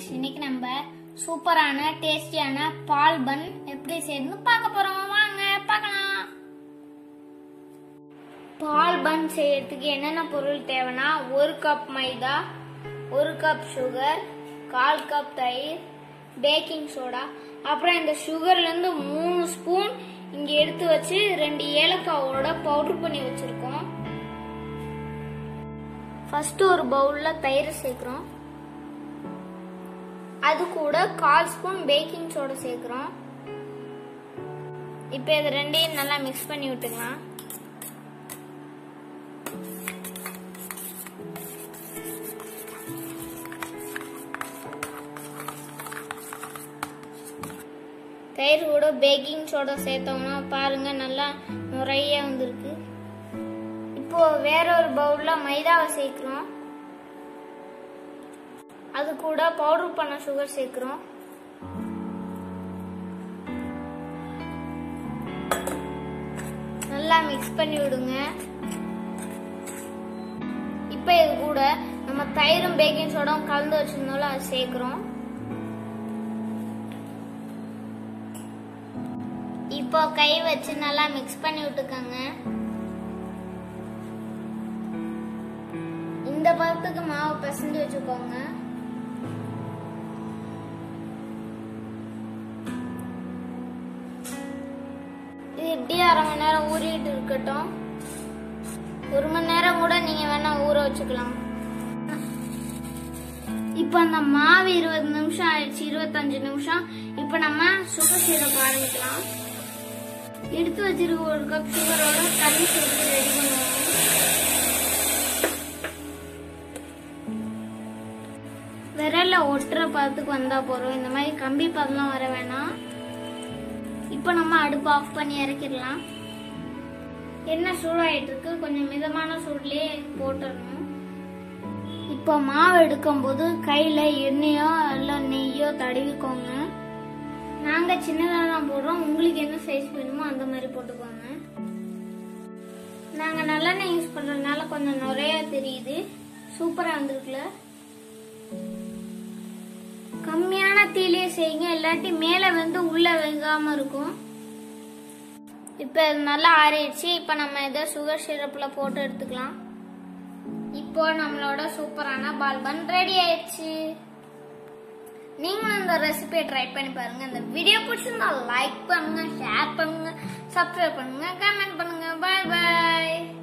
இன்னைக்கு நம்ம சூப்பரான டேஸ்டியான பால் பன் எப்படி செய்யணும்னு பார்க்க போறோம் வாங்க பார்க்கலாம் பால் பன் செய்யறதுக்கு என்னென்ன பொருள் தேவைன்னா ஒரு கப் மைதா ஒரு கப் சுகர் கால் கப் தயிர் பேக்கிங் சோடா அப்புறம் இந்த சுகர்ல இருந்து மூணு ஸ்பூன் இங்க எடுத்து வச்சு ரெண்டு ஏலக்காவோட பவுடர் பண்ணி வச்சிருக்கோம் ஃபர்ஸ்ட் ஒரு பவுல்ல தயிர் சேர்க்கிறோம் அது கூட கால் ஸ்பூன் பேக்கிங் சோடா சேர்க்கிறோம் இப்போ இது ரெண்டையும் நல்லா மிக்ஸ் பண்ணி விட்டுக்கலாம் தயிர் கூட பேக்கிங் சோடா சேர்த்தோம்னா பாருங்க நல்லா நிறைய வந்திருக்கு இப்போ வேற ஒரு பவுல்ல மைதாவை சேர்க்கிறோம் அது கூட பவுடர் பண்ண சுகர் சேர்க்கிறோம் நல்லா மிக்ஸ் பண்ணி விடுங்க இப்போ இது கூட நம்ம தயிரும் பேக்கிங் சோடாவும் கலந்து வச்சிருந்தோம்ல அது சேர்க்கிறோம் இப்போ கை வச்சு நல்லா மிக்ஸ் பண்ணி விட்டுக்கோங்க இந்த பதத்துக்கு மாவு பிசைஞ்சு வச்சுக்கோங்க இது இப்படியே அரை மணி நேரம் ஊறிட்டு இருக்கட்டும் ஒரு மணி நேரம் கூட நீங்க வேணா ஊற வச்சுக்கலாம் இப்போ அந்த மாவு இருபது நிமிஷம் ஆயிடுச்சு இருபத்தஞ்சு நிமிஷம் இப்போ நம்ம சுகர் சீரப் ஆரம்பிக்கலாம் எடுத்து வச்சிருக்க ஒரு கப் சுகரோட தண்ணி சேர்த்து ரெடி பண்ணுவோம் விரல்ல ஒட்டுற பதத்துக்கு வந்தா போறோம் இந்த மாதிரி கம்பி பதம்லாம் வர வேணாம் இப்போ நம்ம அடுப்பு ஆஃப் பண்ணி இறக்கிடலாம் எண்ணெய் சூடாயிட்டு இருக்கு கொஞ்சம் மிதமான சூட்லயே போட்டுடணும் இப்போ மாவு எடுக்கும்போது கையில எண்ணெயோ இல்ல நெய்யோ தடவிக்கோங்க நாங்க சின்னதா தான் போடுறோம் உங்களுக்கு என்ன சைஸ் வேணுமோ அந்த மாதிரி போட்டுக்கோங்க நாங்க நல்லெண்ணெய் யூஸ் பண்றதுனால கொஞ்சம் நிறைய தெரியுது சூப்பரா வந்திருக்குல கம்மியான தீலையே செய்யுங்க இல்லாட்டி மேல வந்து உள்ள வெங்காம இருக்கும் இப்ப இது நல்லா ஆறிடுச்சு இப்ப நம்ம இதை சுகர் சிரப்ல போட்டு எடுத்துக்கலாம் இப்போ நம்மளோட சூப்பரான பால் பன் ரெடி ஆயிடுச்சு நீங்களும் இந்த ரெசிபியை ட்ரை பண்ணி பாருங்க இந்த வீடியோ பிடிச்சிருந்தா லைக் பண்ணுங்க ஷேர் பண்ணுங்க சப்ஸ்கிரைப் பண்ணுங்க கமெண்ட் பண்ணுங்க பாய் பாய்